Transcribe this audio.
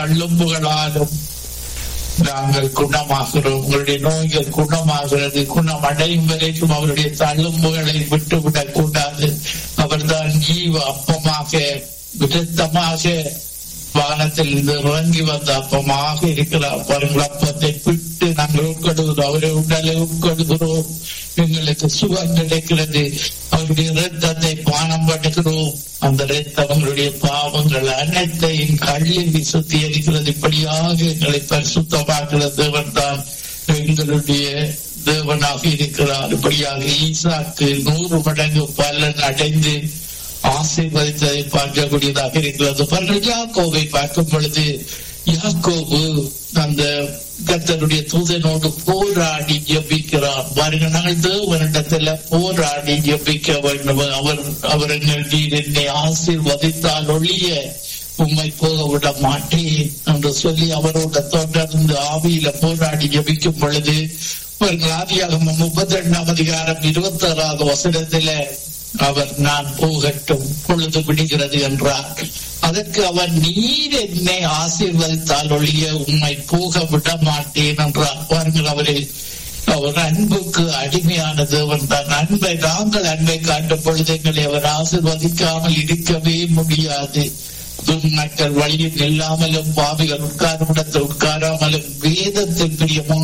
தள்ளும்புகளாலும் நாங்கள் குணமாகிறோம் உங்களுடைய நோய்கள் குணமாகிறது குணம் அடையும் வரைக்கும் அவருடைய தள்ளும்புகளை விட்டுவிடக் கூடாது அவர்தான் ஜீவ அப்பமாக விருத்தமாக வானத்தில் இருந்து இறங்கி வந்த அப்பமாக இருக்கிறார் பாருங்கள் அப்பத்தை விட்டு நாங்கள் உட்கொள்கிறோம் அவரை உடலை உட்கொள்கிறோம் எங்களுக்கு சுகம் கிடைக்கிறது அவருடைய இரத்தத்தை பானம் பண்ணுகிறோம் அந்த இரத்தம் அவங்களுடைய பாவங்கள் அனைத்தையும் கல்வி சுத்திகரிக்கிறது இப்படியாக எங்களை பரிசுத்தமாக்குற தேவன் தான் எங்களுடைய தேவனாக இருக்கிறார் இப்படியாக ஈசாக்கு நூறு மடங்கு பலன் அடைந்து ஆசீர்வதித்ததை பார்க்கக்கூடியதாக இருக்கிறது பாருங்கள் யாக்கோவை பார்க்கும் பொழுது யாக்கோபு அந்த கத்தருடைய தூதனோடு போராடி ஜபிக்கிறார் பாருங்க நாங்கள் தேவனிடத்துல போராடி ஜபிக்க வேண்டும் அவர் அவர் நீர் என்னை ஆசீர்வதித்தால் ஒழிய உம்மை போக விட மாட்டேன் என்று சொல்லி அவரோட தொடர்ந்து ஆவியில போராடி ஜபிக்கும் பொழுது ஆதியாகமம் முப்பத்தி ரெண்டாம் அதிகாரம் இருபத்தி ஆறாவது வசனத்துல அவர் நான் போகட்டும் பொழுது விடுகிறது என்றார் அதற்கு அவர் நீர் என்னை ஆசீர்வதித்தால் ஒழிய உண்மை போக விட மாட்டேன் என்றார் பாருங்கள் அவரை அவர் அன்புக்கு அடிமையான தேவன் தான் அன்பை நாங்கள் அன்பை காட்டும் பொழுது எங்களை அவர் ஆசிர்வதிக்காமல் இருக்கவே முடியாது துன்மக்கள் வழியில் இல்லாமலும் பாவிகள் உட்காரும் இடத்தில் உட்காராமலும் வேதத்தின் பிரியமும்